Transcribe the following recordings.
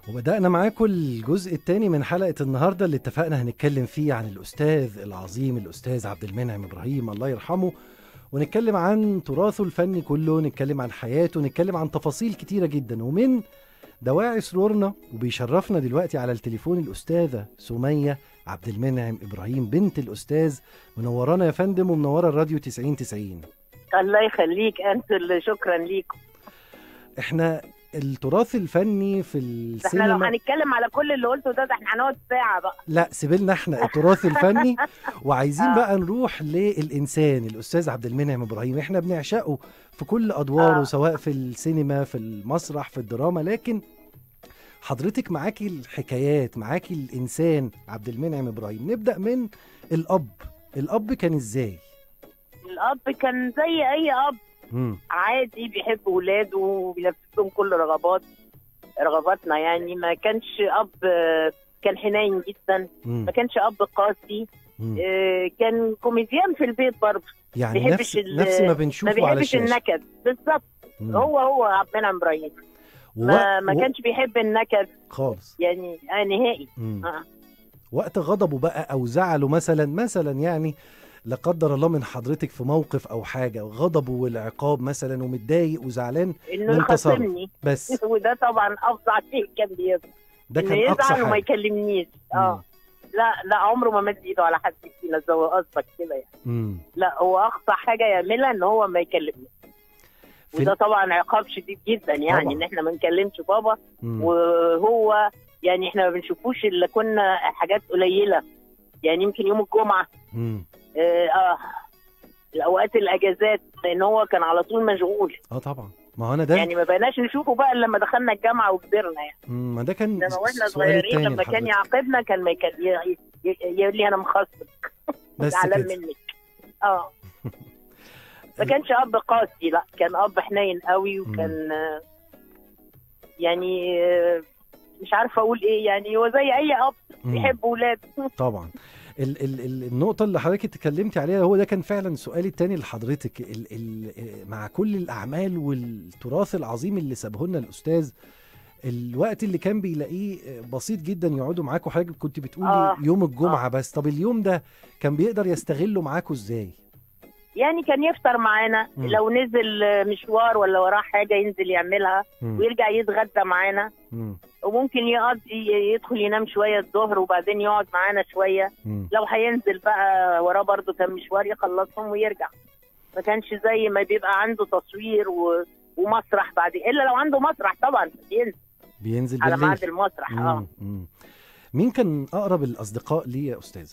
وبدأنا معاكم الجزء الثاني من حلقة النهاردة اللي اتفقنا هنتكلم فيه عن الأستاذ العظيم الأستاذ عبد المنعم إبراهيم الله يرحمه ونتكلم عن تراثه الفني كله نتكلم عن حياته نتكلم عن تفاصيل كتيرة جدا ومن دواعي سرورنا وبيشرفنا دلوقتي على التليفون الأستاذة سمية عبد المنعم إبراهيم بنت الأستاذ منورانا يا فندم ومنورة الراديو 90 90 الله يخليك انت اللي شكرا ليكم احنا التراث الفني في ده احنا لو السينما هنتكلم على كل اللي قلته ده ده احنا هنقعد ساعه بقى لا سيبلنا احنا التراث الفني وعايزين آه. بقى نروح للانسان الاستاذ عبد المنعم ابراهيم احنا بنعشقه في كل ادواره آه. سواء في السينما في المسرح في الدراما لكن حضرتك معاكي الحكايات معاكي الانسان عبد المنعم ابراهيم نبدا من الاب الاب كان ازاي الاب كان زي اي اب مم. عادي بيحب ولاده وبينفذهم كل رغبات رغباتنا يعني ما كانش اب آه، كان حنين جدا مم. ما كانش اب قاسي مم. آه، كان كوميديان في البيت برضه يعني بيحبش نفس ال- نفس ما ما بنشوفه على بيحبش الشاشه النكد بالظبط مم. هو هو عبد المنعم ابراهيم ما, ووقت- ما كانش بيحب النكد خالص يعني آه نهائي مم. آه. وقت غضبه بقى او زعله مثلا مثلا يعني لا قدر الله من حضرتك في موقف او حاجه غضبه والعقاب مثلا ومتضايق وزعلان انه من تصرف. يخاصمني بس وده طبعا افظع شيء كان بيبقى ده انه كان اقصى يزعل وما حاجه يكلمنيش مم. اه لا لا عمره ما مد ايده على حد فينا زي ما قصدك كده يعني مم. لا هو اقصى حاجه يعملها ان هو ما يكلمنيش في وده ال- طبعا عقاب شديد جدا يعني طبعاً. ان احنا ما نكلمش بابا مم. وهو يعني احنا ما بنشوفوش الا كنا حاجات قليله يعني يمكن يوم الجمعه مم. اه, آه الاوقات الاجازات لان هو كان على طول مشغول اه طبعا ما هو انا ده يعني ما بقناش نشوفه بقى إلا لما دخلنا الجامعه وكبرنا يعني مم. ما ده كان انما واحنا السؤال صغيرين التاني لما كان لحضرتك. يعاقبنا كان ما يكل... ي... ي... يقول لي انا مخصصك بس زعلان كده منك اه ما كانش اب قاسي لا كان اب حنين قوي وكان آه، يعني آه، مش عارفه اقول ايه يعني هو زي اي اب مم. بيحب ولاده طبعا ال ال ال النقطة اللي حضرتك اتكلمتي عليها هو ده كان فعلا سؤالي التاني لحضرتك ال ال مع كل الأعمال والتراث العظيم اللي سابه لنا الأستاذ الوقت اللي كان بيلاقيه بسيط جدا يقعدوا معاكوا حضرتك كنت بتقولي آه. يوم الجمعة بس طب اليوم ده كان بيقدر يستغله معاكوا ازاي؟ يعني كان يفطر معانا مم. لو نزل آه، مشوار ولا وراه حاجه ينزل يعملها مم. ويرجع يتغدى معانا مم. وممكن يقضي يدخل ينام شويه الظهر وبعدين يقعد معانا شويه مم. لو هينزل بقى وراه برضه كان مشوار يخلصهم ويرجع ما كانش زي ما بيبقى عنده تصوير و... ومسرح بعد الا لو عنده مسرح طبعا بينزل بينزل على بالليل ميعاد المسرح اه مم. مم. مين كان أقرب الأصدقاء ليه يا أستاذ؟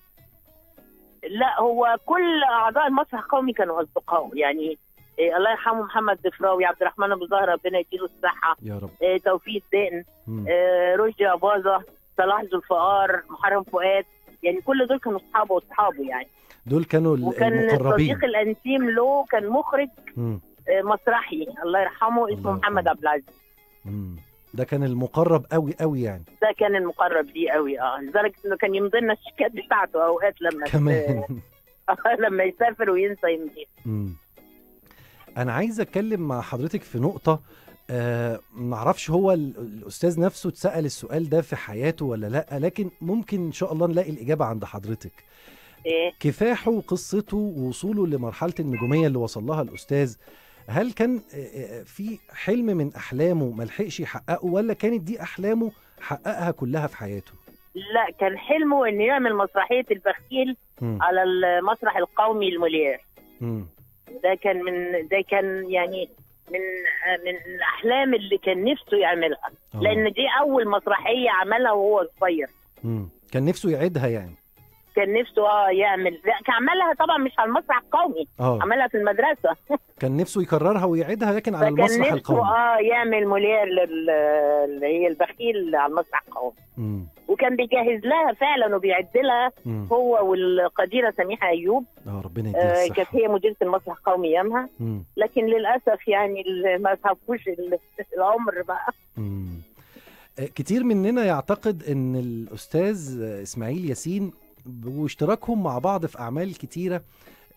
لا هو كل اعضاء المسرح القومي كانوا اصدقائه يعني إيه الله يرحمه محمد ضفراوي عبد الرحمن ابو زهره ربنا يديله الصحه يا رب إيه توفيق الدقن مم. إيه رشدي اباظه صلاح ذو الفقار محرم فؤاد يعني كل دول كانوا اصحابه واصحابه يعني دول كانوا ال- وكان المقربين الصديق الانتيم له كان مخرج مم. آه، مسرحي الله يرحمه الله اسمه محمد يرحمه. عبد العزيز مم. ده كان المقرب قوي قوي يعني ده كان المقرب ليه قوي اه لدرجه انه كان يمضي لنا الشيكات بتاعته اوقات لما كمان آه، لما يسافر وينسى يمضي مم. انا عايز اتكلم مع حضرتك في نقطه آه معرفش هو ال- الاستاذ نفسه اتسال السؤال ده في حياته ولا لا لكن ممكن ان شاء الله نلاقي الاجابه عند حضرتك ايه كفاحه وقصته ووصوله لمرحله النجوميه اللي وصل لها الاستاذ هل كان آه، آه، في حلم من احلامه ملحقش يحققه ولا كانت دي احلامه حققها كلها في حياته لا كان حلمه انه يعمل مسرحيه البخيل مم. على المسرح القومي المولير مم. ده كان من ده كان يعني من آه، من الاحلام اللي كان نفسه يعملها آه. لان دي اول مسرحيه عملها وهو صغير مم. كان نفسه يعيدها يعني كان نفسه اه يعمل لا كان عملها طبعا مش على المسرح القومي اه عملها في المدرسه كان نفسه يكررها ويعيدها لكن على فكان المسرح نفسه القومي اه يعمل مولير لل- اللي هي البخيل على المسرح القومي مم. وكان بيجهز لها فعلا وبيعد لها مم. هو والقديره سميحه ايوب اه ربنا يديها آه الصحة كانت هي مديره المسرح القومي ايامها مم. لكن للاسف يعني ال- ما سعفوش ال- العمر بقى مم. آه، كتير مننا يعتقد ان الاستاذ آه، اسماعيل ياسين واشتراكهم مع بعض في اعمال كتيره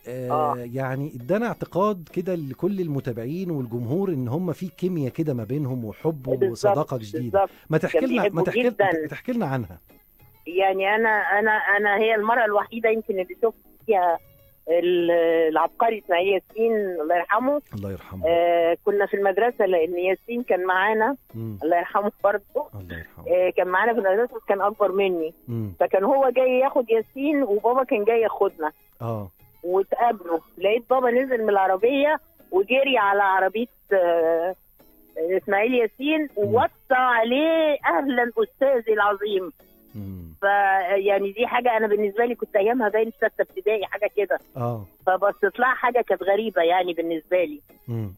آه آه. يعني ادانا اعتقاد كده لكل المتابعين والجمهور ان هم في كيمياء كده ما بينهم وحب بالظبط، وصداقه جديده بالظبط ما تحكي كان لنا ما بيحبوا تحكي جداً. تحكي لنا عنها يعني انا انا انا هي المره الوحيده يمكن اللي شفت فيها ال- العبقري اسماعيل ياسين الله يرحمه الله يرحمه آه كنا في المدرسه لان ياسين كان معانا مم. الله يرحمه برضه الله يرحمه آه كان معانا في المدرسه بس كان اكبر مني مم. فكان هو جاي ياخد ياسين وبابا كان جاي ياخدنا اه واتقابلوا لقيت بابا نزل من العربيه وجري على عربيه آه، اسماعيل ياسين ووصى عليه اهلا استاذي العظيم مم. فيعني دي حاجه انا بالنسبه لي كنت ايامها باين في سته ابتدائي حاجه كده اه فبصيت لها حاجه كانت غريبه يعني بالنسبه لي مم.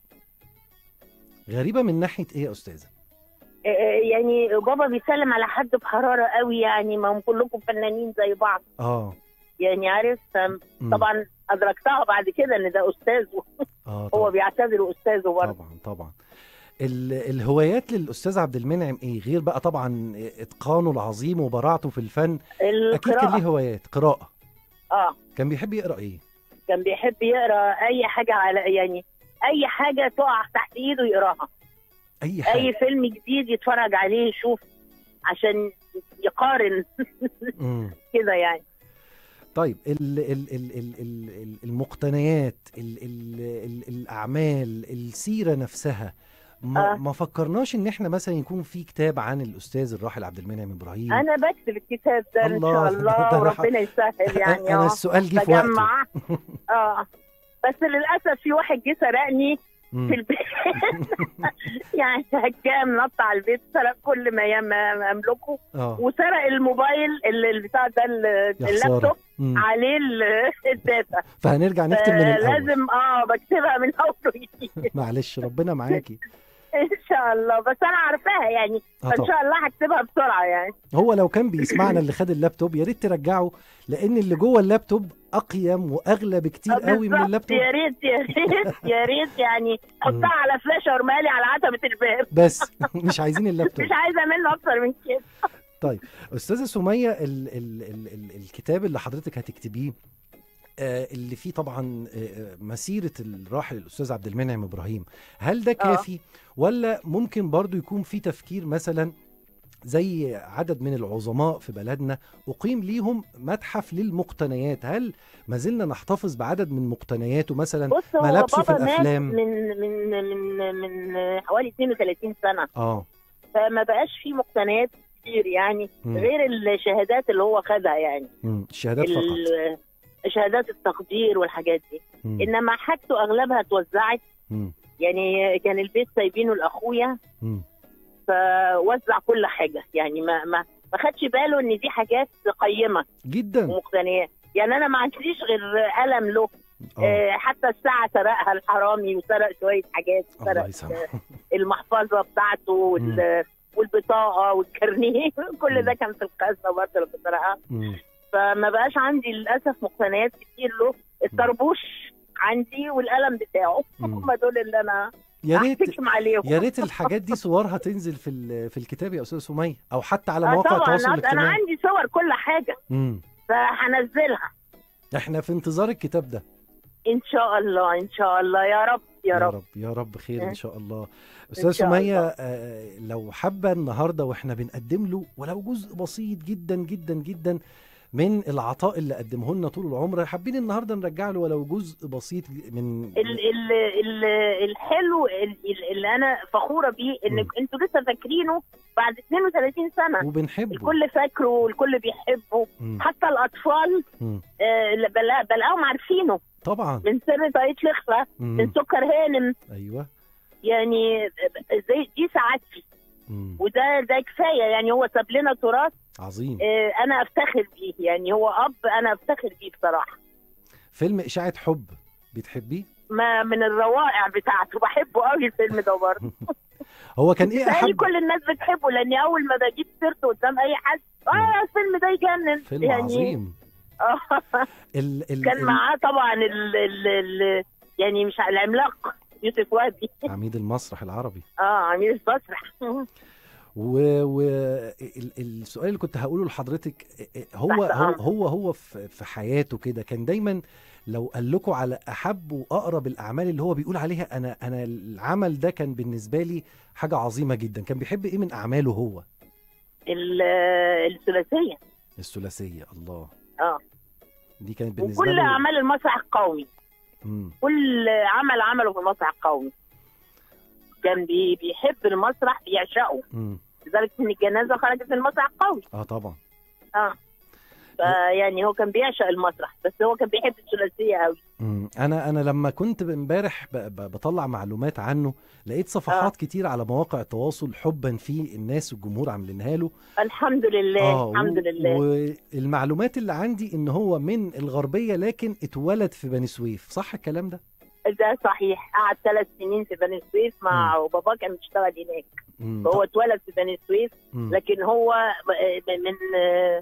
غريبه من ناحيه ايه يا استاذه آه، يعني بابا بيسلم على حد بحراره قوي يعني ما هم كلكم فنانين زي بعض اه يعني عارف فم- مم. طبعا ادركتها بعد كده ان ده استاذه اه هو طبعا بيعتبره استاذه برضه طبعا طبعا ال- الهوايات للاستاذ عبد المنعم ايه غير بقى طبعا اتقانه العظيم وبراعته في الفن اكيد كان ليه القراءه هوايات قراءه اه كان بيحب يقرا ايه كان بيحب يقرا اي حاجه على يعني اي حاجه تقع تحت ايده يقراها اي حاجه اي فيلم جديد يتفرج عليه يشوف عشان يقارن مم. كده يعني طيب ال ال ال ال ال ال المقتنيات ال ال ال الاعمال السيره نفسها ما, آه. ما فكرناش ان احنا مثلا يكون في كتاب عن الاستاذ الراحل عبد المنعم ابراهيم انا بكتب الكتاب ده ان الله، شاء ده- الله ده أنا وربنا يسهل يعني انا اه السؤال جه في وقته بجمع اه بس للاسف في واحد جه سرقني في مم. البيت يعني هجام نط على البيت سرق كل ما يم- ما املكه اه وسرق الموبايل اللي البتاع ده ال- يا خسارة. اللابتوب مم. عليه ال- الداتا فهنرجع نكتب من الاول لازم اه بكتبها من اول وجديد معلش ربنا معاكي ان شاء الله بس انا عارفاها يعني اه فان طبعا شاء الله هكتبها بسرعه يعني هو لو كان بيسمعنا اللي خد اللابتوب يا ريت ترجعه لان اللي جوه اللابتوب اقيم واغلى بكتير آه، قوي من بالظبط. اللابتوب يا ريت يا ريت يا ريت يعني مم. حطها على فلاشه وارميها لي على عتبه الباب بس مش عايزين اللابتوب مش عايزه منه اكتر من كده استاذه سميه ال ال ال ال الكتاب اللي حضرتك هتكتبيه آه، اللي فيه طبعا آه، آه، مسيره الراحل الاستاذ عبد المنعم ابراهيم هل ده كافي ولا ممكن برضو يكون في تفكير مثلا زي عدد من العظماء في بلدنا أقيم ليهم متحف للمقتنيات هل ما زلنا نحتفظ بعدد من مقتنياته مثلا بص هو ملابسه في بابا مات الأفلام. من من من من حوالي 32 سنه اه فما بقاش في مقتنيات كتير يعني مم. غير الشهادات اللي هو خدها يعني مم. الشهادات فقط ال- شهادات التقدير والحاجات دي مم. انما حاجته اغلبها اتوزعت مم. يعني كان البيت سايبينه لاخويا مم. فوزع كل حاجه يعني ما ما ما خدش باله ان دي حاجات قيمه جدا ومقتنيات يعني انا ما عنديش غير قلم له اه آه حتى الساعه سرقها الحرامي وسرق شويه حاجات الله سرق يسامحه المحفظه بتاعته وال والبطاقه والكارنيه كل ده كان في الخزنه برضه لما سرقها مم. فما بقاش عندي للاسف مقتنيات كتير له الطربوش عندي والقلم بتاعه مم. هم دول اللي انا يا ريت احتكم عليهم يا ريت الحاجات دي صورها تنزل في ال- في الكتاب يا استاذه سميه او حتى على آه مواقع طبعا التواصل انا الاجتماعي عندي صور كل حاجه مم. فهنزلها احنا في انتظار الكتاب ده ان شاء الله ان شاء الله يا رب يا رب رب يا رب خير ان إن شاء الله استاذ شاء سميه آه، لو حابه النهارده واحنا بنقدم له ولو جزء بسيط جدا جدا جدا من العطاء اللي قدمه لنا طول العمر حابين النهارده نرجع له ولو جزء بسيط من ال ال ال الحلو ال- ال- اللي انا فخوره بيه ان مم. انتوا لسه فاكرينه بعد 32 سنه وبنحبه الكل فاكره والكل بيحبه مم. حتى الاطفال مم. آه، بلا- بلاقيهم عارفينه طبعا من سر طريقه لخفه من مم. سكر هانم ايوه يعني زي دي سعادتي مم. وده ده كفايه يعني هو ساب لنا تراث عظيم آه، انا افتخر بيه يعني هو اب انا افتخر بيه بصراحه فيلم اشاعه حب بتحبيه ما من الروائع بتاعته بحبه قوي الفيلم ده برضه هو كان ايه تهيألي احب كل الناس بتحبه لاني اول ما بجيب سيرته قدام اي حد اه الفيلم ده يجنن فيلم يعني عظيم آه، ال ال كان ال- معاه طبعا ال ال ال يعني مش العملاق يوسف وهبي عميد المسرح العربي اه عميد المسرح و- ال- السؤال اللي كنت هقوله لحضرتك هو تحت هو أمرك. هو, هو في في حياته كده كان دايما لو قال لكم على احب واقرب الاعمال اللي هو بيقول عليها انا انا العمل ده كان بالنسبه لي حاجه عظيمه جدا كان بيحب ايه من اعماله هو ال- الثلاثيه الثلاثيه الله اه دي كانت بالنسبه وكل له اعمال المسرح القومي مم. كل عمل عمله في المسرح القومي كان بي- بيحب المسرح بيعشقه مم. لدرجه ان الجنازه خرجت من المسرح القومي اه طبعا اه فيعني هو كان بيعشق المسرح بس هو كان بيحب الثلاثيه قوي مم. انا انا لما كنت امبارح ب- ب- بطلع معلومات عنه لقيت صفحات كتير على مواقع التواصل حبا فيه الناس والجمهور عاملينها له الحمد لله الحمد و- لله والمعلومات اللي عندي ان هو من الغربيه لكن اتولد في بني سويف صح الكلام ده ده صحيح قعد ثلاث سنين في بني سويف مع وباباه كان بيشتغل هناك مم. فهو اتولد في بني سويف مم. لكن هو ب- من آه،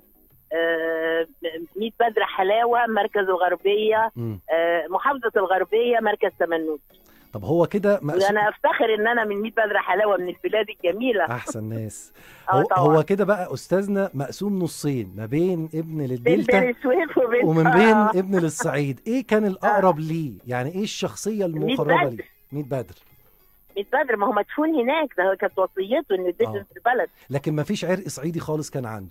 آه، ميت بدر حلاوه مركز الغربيه مم. آه، محافظه الغربيه مركز تمنوت طب هو كده مقسوم وانا افتخر ان انا من ميت بدر حلاوه من البلاد الجميله احسن ناس اه هو, طبعا هو كده بقى استاذنا مقسوم نصين ما بين ابن بين للدلتا بني سويف وبين ومن آه، بين ابن للصعيد ايه كان الاقرب ليه يعني ايه الشخصيه المقربه بدر. ليه ميت بدر ميت بدر ما هو مدفون هناك ده كانت وصيته انه يدفن آه. في البلد لكن ما فيش عرق صعيدي خالص كان عنده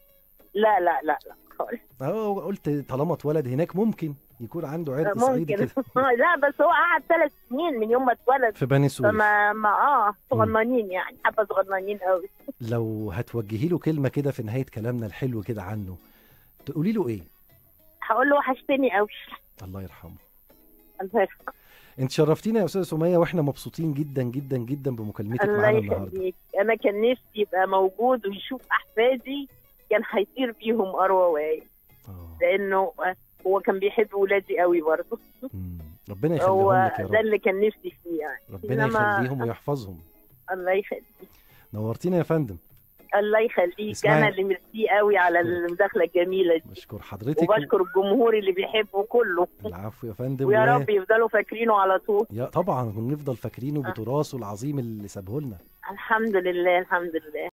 لا لا لا لا خالص اه قلت طالما اتولد هناك ممكن يكون عنده عرق صعيدي ممكن كده لا بس هو قعد ثلاث سنين من يوم ما اتولد في بني سويف فما ما اه صغننين يعني حبه صغننين قوي لو هتوجهي له كلمه كده في نهايه كلامنا الحلو كده عنه تقولي له ايه هقول له وحشتني قوي الله يرحمه الله يرحمه. انت شرفتينا يا استاذه سميه واحنا مبسوطين جدا جدا جدا بمكالمتك الله معانا النهارده يخليك انا كان نفسي يبقى موجود ويشوف احفادي كان هيطير بيهم اروى وعي اه لانه هو كان بيحب ولادي قوي برضه مم. ربنا هو يخليهم لك يا ده رب اللي كان نفسي فيه يعني ربنا إنما- يخليهم ويحفظهم الله يخليك نورتينا يا فندم الله يخليك اسمعي. انا اللي ميرسي قوي على المداخله الجميله دي بشكر حضرتك وبشكر الجمهور اللي بيحبه كله العفو يا فندم ويا و- رب يفضلوا فاكرينه على طول يا طبعا ونفضل فاكرينه بتراثه العظيم اللي سابه لنا الحمد لله الحمد لله